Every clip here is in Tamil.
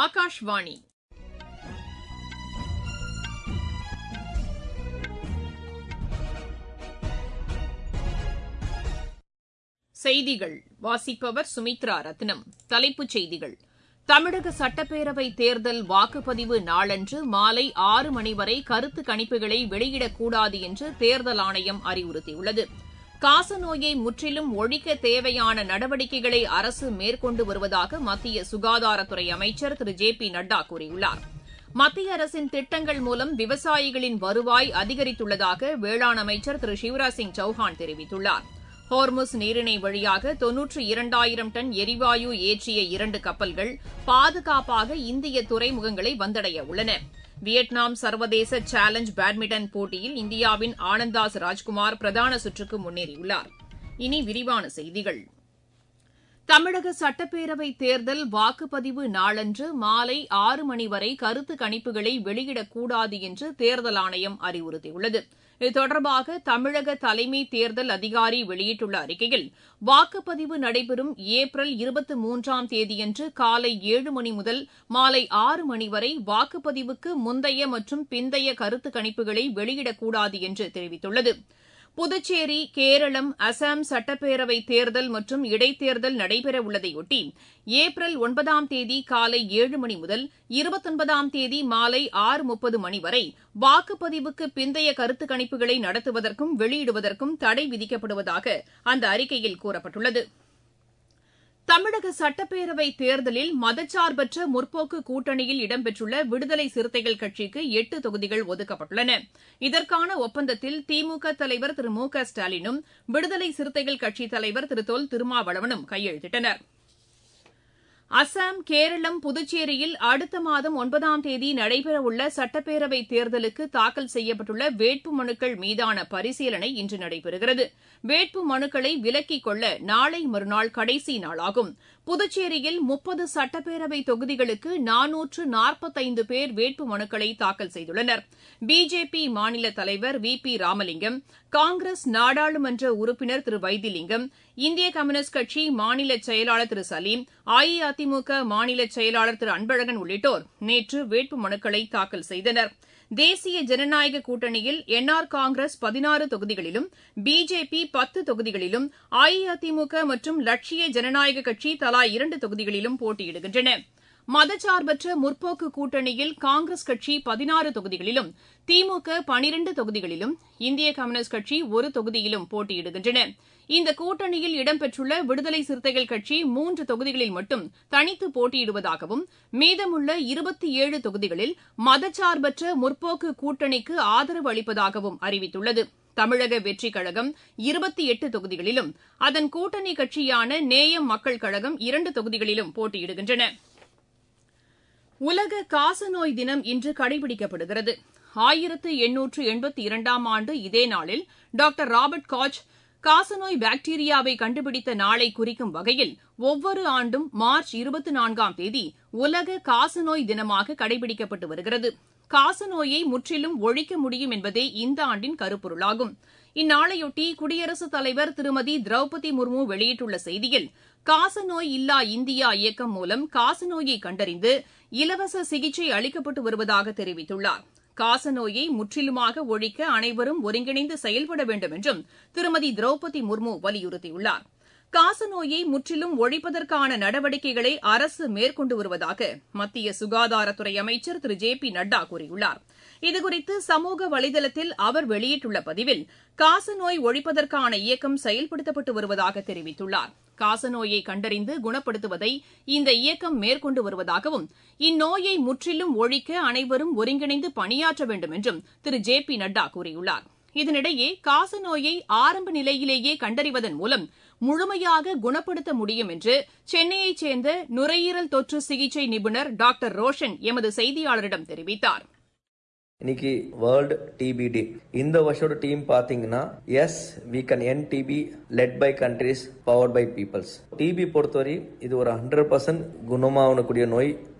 ஆகாஷ்வாணி செய்திகள் வாசிப்பவர் சுமித்ரா ரத்னம் தலைப்புச் செய்திகள் தமிழக சட்டப்பேரவை தேர்தல் வாக்குப்பதிவு நாளன்று மாலை ஆறு மணி வரை கருத்து கணிப்புகளை வெளியிடக்கூடாது என்று தேர்தல் ஆணையம் அறிவுறுத்தியுள்ளது காசநோயை முற்றிலும் ஒழிக்க தேவையான நடவடிக்கைகளை அரசு மேற்கொண்டு வருவதாக மத்திய சுகாதாரத்துறை அமைச்சர் திரு ஜே பி நட்டா கூறியுள்ளார் மத்திய அரசின் திட்டங்கள் மூலம் விவசாயிகளின் வருவாய் அதிகரித்துள்ளதாக வேளாண் அமைச்சர் திரு சிவராஜ் சிங் சௌஹான் தெரிவித்துள்ளார் ஹோர்முஸ் நீரிணை வழியாக தொன்னூற்று இரண்டாயிரம் டன் எரிவாயு ஏற்றிய இரண்டு கப்பல்கள் பாதுகாப்பாக இந்திய துறைமுகங்களை வந்தடைய உள்ளன வியட்நாம் சர்வதேச சேலஞ்ச் பேட்மிண்டன் போட்டியில் இந்தியாவின் ஆனந்தாஸ் ராஜ்குமார் பிரதான சுற்றுக்கு முன்னேறியுள்ளார் இனி விரிவான செய்திகள் தமிழக சட்டப்பேரவை தேர்தல் வாக்குப்பதிவு நாளன்று மாலை ஆறு மணி வரை கருத்து கணிப்புகளை வெளியிடக்கூடாது என்று தேர்தல் ஆணையம் அறிவுறுத்தியுள்ளது இது தொடர்பாக தமிழக தலைமை தேர்தல் அதிகாரி வெளியிட்டுள்ள அறிக்கையில் வாக்குப்பதிவு நடைபெறும் ஏப்ரல் இருபத்தி மூன்றாம் தேதியன்று காலை ஏழு மணி முதல் மாலை ஆறு மணி வரை வாக்குப்பதிவுக்கு முந்தைய மற்றும் பிந்தைய கருத்து கணிப்புகளை வெளியிடக்கூடாது என்று தெரிவித்துள்ளது புதுச்சேரி கேரளம் அசாம் சட்டப்பேரவை தேர்தல் மற்றும் இடைத்தேர்தல் நடைபெறவுள்ளதையொட்டி ஏப்ரல் ஒன்பதாம் தேதி காலை ஏழு மணி முதல் இருபத்தொன்பதாம் தேதி மாலை ஆறு முப்பது மணி வரை வாக்குப்பதிவுக்கு பிந்தைய கருத்து கணிப்புகளை நடத்துவதற்கும் வெளியிடுவதற்கும் தடை விதிக்கப்படுவதாக அந்த அறிக்கையில் கூறப்பட்டுள்ளது தமிழக சட்டப்பேரவை தேர்தலில் மதச்சார்பற்ற முற்போக்கு கூட்டணியில் இடம்பெற்றுள்ள விடுதலை சிறுத்தைகள் கட்சிக்கு எட்டு தொகுதிகள் ஒதுக்கப்பட்டுள்ளன இதற்கான ஒப்பந்தத்தில் திமுக தலைவர் திரு மு க ஸ்டாலினும் விடுதலை சிறுத்தைகள் கட்சித் தலைவர் திரு தொல் திருமாவளவனும் கையெழுத்திட்டனர் அசாம் கேரளம் புதுச்சேரியில் அடுத்த மாதம் ஒன்பதாம் தேதி நடைபெறவுள்ள சட்டப்பேரவை தேர்தலுக்கு தாக்கல் செய்யப்பட்டுள்ள வேட்பு மனுக்கள் மீதான பரிசீலனை இன்று நடைபெறுகிறது வேட்பு மனுக்களை விலக்கிக் கொள்ள நாளை மறுநாள் கடைசி நாளாகும் புதுச்சேரியில் முப்பது சட்டப்பேரவை தொகுதிகளுக்கு நானூற்று நாற்பத்தைந்து பேர் வேட்பு மனுக்களை தாக்கல் செய்துள்ளனர் பிஜேபி மாநில தலைவர் வி பி ராமலிங்கம் காங்கிரஸ் நாடாளுமன்ற உறுப்பினர் திரு வைத்திலிங்கம் இந்திய கம்யூனிஸ்ட் கட்சி மாநில செயலாளர் திரு சலீம் அஇஅதிமுக மாநில செயலாளர் திரு அன்பழகன் உள்ளிட்டோர் நேற்று வேட்பு மனுக்களை தாக்கல் செய்தனர் தேசிய ஜனநாயக கூட்டணியில் என்ஆர் காங்கிரஸ் பதினாறு தொகுதிகளிலும் பிஜேபி பத்து தொகுதிகளிலும் அஇஅதிமுக மற்றும் லட்சிய ஜனநாயக கட்சி தலா இரண்டு தொகுதிகளிலும் போட்டியிடுகின்றன மதச்சார்பற்ற முற்போக்கு கூட்டணியில் காங்கிரஸ் கட்சி பதினாறு தொகுதிகளிலும் திமுக பனிரண்டு தொகுதிகளிலும் இந்திய கம்யூனிஸ்ட் கட்சி ஒரு தொகுதியிலும் போட்டியிடுகின்றன இந்த கூட்டணியில் இடம்பெற்றுள்ள விடுதலை சிறுத்தைகள் கட்சி மூன்று தொகுதிகளில் மட்டும் தனித்து போட்டியிடுவதாகவும் மீதமுள்ள இருபத்தி ஏழு தொகுதிகளில் மதச்சார்பற்ற முற்போக்கு கூட்டணிக்கு ஆதரவு அளிப்பதாகவும் அறிவித்துள்ளது தமிழக வெற்றிக் கழகம் இருபத்தி எட்டு தொகுதிகளிலும் அதன் கூட்டணி கட்சியான நேயம் மக்கள் கழகம் இரண்டு தொகுதிகளிலும் போட்டியிடுகின்றன உலக காசநோய் தினம் இன்று கடைபிடிக்கப்படுகிறது ஆயிரத்து எண்ணூற்று எண்பத்தி இரண்டாம் ஆண்டு இதே நாளில் டாக்டர் ராபர்ட் காச் காசநோய் பாக்டீரியாவை கண்டுபிடித்த நாளை குறிக்கும் வகையில் ஒவ்வொரு ஆண்டும் மார்ச் இருபத்தி நான்காம் தேதி உலக காசநோய் தினமாக கடைபிடிக்கப்பட்டு வருகிறது காசநோயை முற்றிலும் ஒழிக்க முடியும் என்பதே இந்த ஆண்டின் கருப்பொருளாகும் இந்நாளையொட்டி குடியரசுத் தலைவர் திருமதி திரௌபதி முர்மு வெளியிட்டுள்ள செய்தியில் காசநோய் இல்லா இந்தியா இயக்கம் மூலம் காசநோயை கண்டறிந்து இலவச சிகிச்சை அளிக்கப்பட்டு வருவதாக தெரிவித்துள்ளார் காசநோயை முற்றிலுமாக ஒழிக்க அனைவரும் ஒருங்கிணைந்து செயல்பட வேண்டும் என்றும் திருமதி திரௌபதி முர்மு வலியுறுத்தியுள்ளார் காசநோயை முற்றிலும் ஒழிப்பதற்கான நடவடிக்கைகளை அரசு மேற்கொண்டு வருவதாக மத்திய சுகாதாரத்துறை அமைச்சர் திரு ஜே பி நட்டா கூறியுள்ளார் இதுகுறித்து சமூக வலைதளத்தில் அவர் வெளியிட்டுள்ள பதிவில் காசநோய் ஒழிப்பதற்கான இயக்கம் செயல்படுத்தப்பட்டு வருவதாக தெரிவித்துள்ளார் காசநோயை கண்டறிந்து குணப்படுத்துவதை இந்த இயக்கம் மேற்கொண்டு வருவதாகவும் இந்நோயை முற்றிலும் ஒழிக்க அனைவரும் ஒருங்கிணைந்து பணியாற்ற வேண்டும் என்றும் திரு ஜே பி நட்டா கூறியுள்ளார் இதனிடையே காசநோயை ஆரம்ப நிலையிலேயே கண்டறிவதன் மூலம் முழுமையாக குணப்படுத்த முடியும் என்று சென்னையைச் சேர்ந்த நுரையீரல் தொற்று சிகிச்சை நிபுணர் டாக்டர் ரோஷன் எமது செய்தியாளரிடம் தெரிவித்தார் இன்னைக்கு வேர்ல்டு டிபி டே இந்த வருஷோட டீம் பார்த்தீங்கன்னா yes we can end TB led by countries power by peoples TB பொறுத்தவரை இது ஒரு ஹண்ட்ரட் பர்சன்ட் குணமாகக்கூடிய நோய்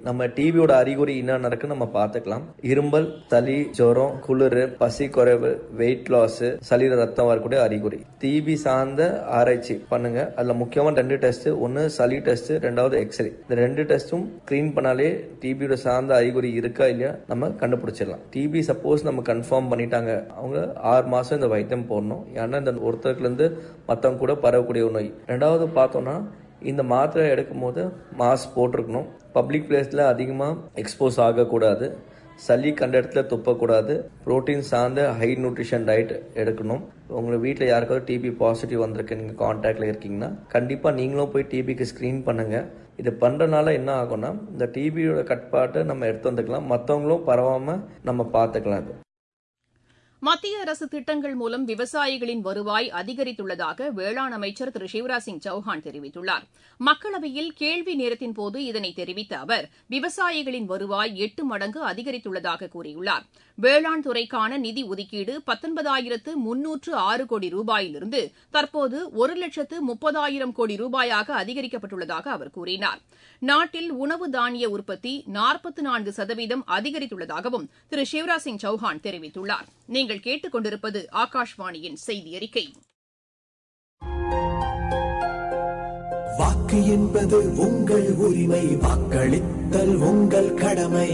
நம்ம டிபியோட அறிகுறி என்ன நடக்கு நம்ம பார்த்துக்கலாம் இரும்பல் சளி ஜுரம் குளிர் பசி குறைவு வெயிட் லாஸ் சளியில ரத்தம் வரக்கூடிய அறிகுறி டிபி சார்ந்த ஆராய்ச்சி பண்ணுங்க அதுல முக்கியமான ரெண்டு டெஸ்ட் ஒன்னு சளி டெஸ்ட் ரெண்டாவது எக்ஸ்ரே இந்த ரெண்டு டெஸ்ட்டும் ஸ்கிரீன் பண்ணாலே டிபியோட சார்ந்த அறிகுறி இருக்கா இல்லையா நம்ம கண்டுபிடிச்சிடலாம் டிபி சப்போஸ் நம்ம கன்ஃபார்ம் பண்ணிட்டாங்க அவங்க ஆறு மாசம் இந்த வைத்தியம் போடணும் ஏன்னா இந்த ஒருத்தருக்குல இருந்து மற்றவங்க கூட பரவக்கூடிய ஒரு நோய் ரெண்டாவது பார்த்தோம்னா இந்த மாத்திரை எடுக்கும் போது மாஸ்க் போட்டிருக்கணும் பப்ளிக் பிளேஸில் அதிகமாக எக்ஸ்போஸ் ஆகக்கூடாது சளி கண்ட இடத்துல துப்பக்கூடாது புரோட்டீன் சார்ந்த ஹை நியூட்ரிஷன் டயட் எடுக்கணும் உங்கள் வீட்டில் யாருக்காவது டிபி பாசிட்டிவ் வந்திருக்கு நீங்கள் கான்டாக்டில் இருக்கீங்கன்னா கண்டிப்பாக நீங்களும் போய் டிபிக்கு ஸ்க்ரீன் பண்ணுங்கள் இது பண்ணுறனால என்ன ஆகும்னா இந்த டிபியோட கட்பாட்டை நம்ம எடுத்து வந்துக்கலாம் மற்றவங்களும் பரவாமல் நம்ம பார்த்துக்கலாம் இது மத்திய அரசு திட்டங்கள் மூலம் விவசாயிகளின் வருவாய் அதிகரித்துள்ளதாக வேளாண் அமைச்சர் திரு சிவராஜ் சிங் சௌஹான் தெரிவித்துள்ளார் மக்களவையில் கேள்வி நேரத்தின் போது இதனை தெரிவித்த அவர் விவசாயிகளின் வருவாய் எட்டு மடங்கு அதிகரித்துள்ளதாக கூறியுள்ளார் வேளாண் துறைக்கான நிதி ஒதுக்கீடு பத்தொன்பதாயிரத்து முன்னூற்று ஆறு கோடி ரூபாயிலிருந்து தற்போது ஒரு லட்சத்து முப்பதாயிரம் கோடி ரூபாயாக அதிகரிக்கப்பட்டுள்ளதாக அவர் கூறினார் நாட்டில் உணவு தானிய உற்பத்தி நாற்பத்து நான்கு சதவீதம் அதிகரித்துள்ளதாகவும் திரு சிவராஜ் சிங் சௌஹான் தெரிவித்துள்ளார் நீங்கள் கேட்டுக் கொண்டிருப்பது ஆகாஷ்வாணியின் செய்தி அறிக்கை வாக்கு என்பது உங்கள் உரிமை வாக்களித்தல் உங்கள் கடமை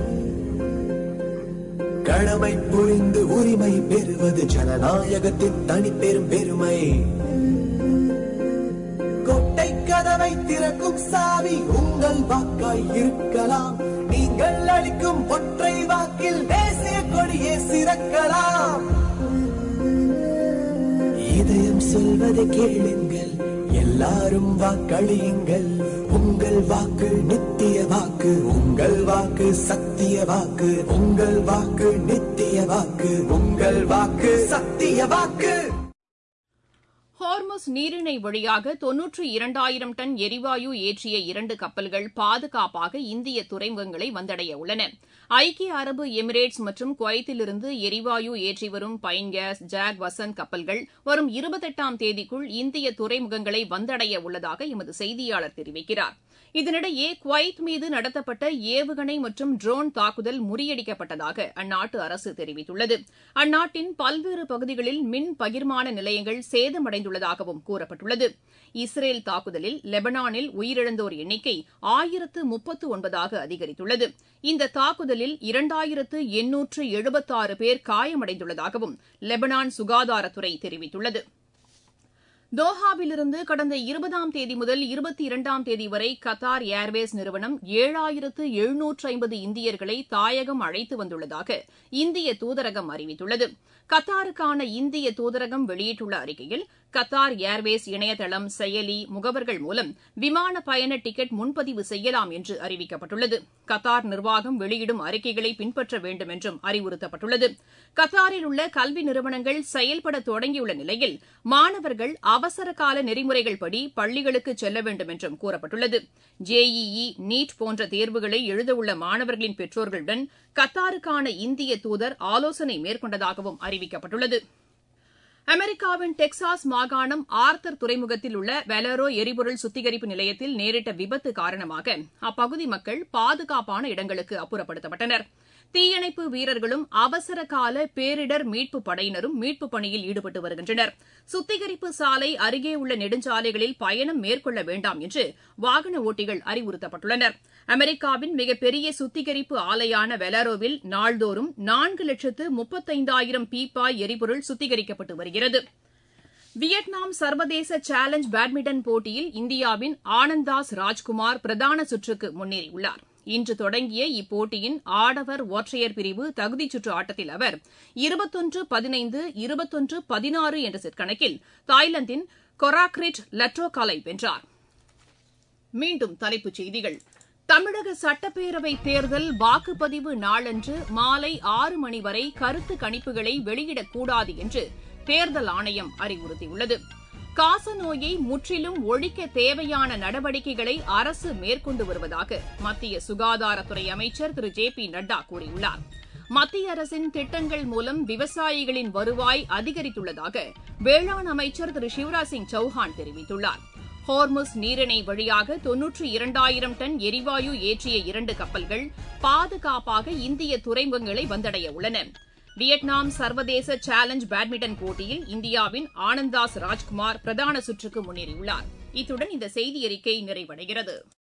கடமை புரிந்து உரிமை பெறுவது ஜனநாயகத்தின் தனிப்பெரும் பெருமை கொட்டை கதவை திறக்கும் சாவி உங்கள் வாக்காய் இருக்கலாம் நீங்கள் அளிக்கும் ஒற்றை வாக்கில் தேசிய கொடியே சிறக்கலாம் இதயம் சொல்வதை கேளுங்கள் எல்லாரும் வாக்களியுங்கள் உங்கள் வாக்கு நித்திய வாக்கு உங்கள் வாக்கு சத்திய வாக்கு உங்கள் வாக்கு நித்திய வாக்கு உங்கள் வாக்கு சத்திய வாக்கு ஹார்மஸ் நீரிணை வழியாக தொன்னூற்று இரண்டாயிரம் டன் எரிவாயு ஏற்றிய இரண்டு கப்பல்கள் பாதுகாப்பாக இந்திய துறைமுகங்களை வந்தடைய உள்ளன ஐக்கிய அரபு எமிரேட்ஸ் மற்றும் குவைத்திலிருந்து எரிவாயு ஏற்றி வரும் பைன் கேஸ் ஜாக் வசந்த் கப்பல்கள் வரும் இருபத்தெட்டாம் தேதிக்குள் இந்திய துறைமுகங்களை வந்தடைய உள்ளதாக எமது செய்தியாளர் தெரிவிக்கிறார் இதனிடையே குவைத் மீது நடத்தப்பட்ட ஏவுகணை மற்றும் ட்ரோன் தாக்குதல் முறியடிக்கப்பட்டதாக அந்நாட்டு அரசு தெரிவித்துள்ளது அந்நாட்டின் பல்வேறு பகுதிகளில் மின் பகிர்மான நிலையங்கள் சேதமடைந்துள்ளதாகவும் கூறப்பட்டுள்ளது இஸ்ரேல் தாக்குதலில் லெபனானில் உயிரிழந்தோர் எண்ணிக்கை ஆயிரத்து முப்பத்து ஒன்பதாக அதிகரித்துள்ளது இந்த தாக்குதலில் இரண்டாயிரத்து எண்ணூற்று எழுபத்தாறு பேர் காயமடைந்துள்ளதாகவும் லெபனான் சுகாதாரத்துறை தெரிவித்துள்ளது தோஹாவிலிருந்து கடந்த இருபதாம் தேதி முதல் இருபத்தி இரண்டாம் தேதி வரை கத்தார் ஏர்வேஸ் நிறுவனம் ஏழாயிரத்து எழுநூற்று ஐம்பது இந்தியர்களை தாயகம் அழைத்து வந்துள்ளதாக இந்திய தூதரகம் அறிவித்துள்ளது கத்தாருக்கான இந்திய தூதரகம் வெளியிட்டுள்ள அறிக்கையில் கத்தார் ஏர்வேஸ் இணையதளம் செயலி முகவர்கள் மூலம் விமான பயண டிக்கெட் முன்பதிவு செய்யலாம் என்று அறிவிக்கப்பட்டுள்ளது கத்தார் நிர்வாகம் வெளியிடும் அறிக்கைகளை பின்பற்ற வேண்டும் என்றும் அறிவுறுத்தப்பட்டுள்ளது கத்தாரில் உள்ள கல்வி நிறுவனங்கள் செயல்பட தொடங்கியுள்ள நிலையில் மாணவர்கள் அவசர கால நெறிமுறைகள் படி பள்ளிகளுக்கு செல்ல வேண்டும் என்றும் கூறப்பட்டுள்ளது ஜேஇஇ நீட் போன்ற தேர்வுகளை எழுதவுள்ள மாணவர்களின் பெற்றோர்களுடன் கத்தாருக்கான இந்திய தூதர் ஆலோசனை மேற்கொண்டதாகவும் அறிவிக்கப்பட்டுள்ளது அமெரிக்காவின் டெக்சாஸ் மாகாணம் ஆர்த்தர் துறைமுகத்தில் உள்ள வெலரோ எரிபொருள் சுத்திகரிப்பு நிலையத்தில் நேரிட்ட விபத்து காரணமாக அப்பகுதி மக்கள் பாதுகாப்பான இடங்களுக்கு அப்புறப்படுத்தப்பட்டனர் தீயணைப்பு வீரர்களும் அவசர கால பேரிடர் மீட்பு படையினரும் மீட்புப் பணியில் ஈடுபட்டு வருகின்றனர் சுத்திகரிப்பு சாலை அருகே உள்ள நெடுஞ்சாலைகளில் பயணம் மேற்கொள்ள வேண்டாம் என்று வாகன ஓட்டிகள் அறிவுறுத்தப்பட்டுள்ளனர் அமெரிக்காவின் மிகப்பெரிய சுத்திகரிப்பு ஆலையான வெலாரோவில் நாள்தோறும் நான்கு லட்சத்து முப்பத்தைந்தாயிரம் பீப்பாய் எரிபொருள் சுத்திகரிக்கப்பட்டு வருகிறது வியட்நாம் சர்வதேச சேலஞ்ச் பேட்மிண்டன் போட்டியில் இந்தியாவின் ஆனந்தாஸ் ராஜ்குமார் பிரதான சுற்றுக்கு முன்னேறியுள்ளார் இன்று தொடங்கிய இப்போட்டியின் ஆடவர் ஒற்றையர் பிரிவு தகுதிச் சுற்று ஆட்டத்தில் அவர் இருபத்தொன்று பதினைந்து இருபத்தொன்று பதினாறு என்ற செட் கணக்கில் தாய்லாந்தின் கொராக்ரிட் லட்ரோகாலை வென்றார் மீண்டும் தலைப்புச் செய்திகள் தமிழக சட்டப்பேரவை தேர்தல் வாக்குப்பதிவு நாளன்று மாலை ஆறு மணி வரை கருத்து கணிப்புகளை வெளியிடக்கூடாது என்று தேர்தல் ஆணையம் அறிவுறுத்தியுள்ளது காசநோயை முற்றிலும் ஒழிக்க தேவையான நடவடிக்கைகளை அரசு மேற்கொண்டு வருவதாக மத்திய சுகாதாரத்துறை அமைச்சர் திரு ஜே பி நட்டா கூறியுள்ளார் மத்திய அரசின் திட்டங்கள் மூலம் விவசாயிகளின் வருவாய் அதிகரித்துள்ளதாக வேளாண் அமைச்சர் திரு சிவராஜ் சிங் சௌஹான் தெரிவித்துள்ளார் ஹோர்முஸ் நீரிணை வழியாக தொன்னூற்றி இரண்டாயிரம் டன் எரிவாயு ஏற்றிய இரண்டு கப்பல்கள் பாதுகாப்பாக இந்திய துறைமுகங்களை வந்தடைய உள்ளன வியட்நாம் சர்வதேச சேலஞ்ச் பேட்மிண்டன் போட்டியில் இந்தியாவின் ஆனந்தாஸ் ராஜ்குமார் பிரதான சுற்றுக்கு முன்னேறியுள்ளார் இத்துடன் இந்த செய்தி அறிக்கை நிறைவடைகிறது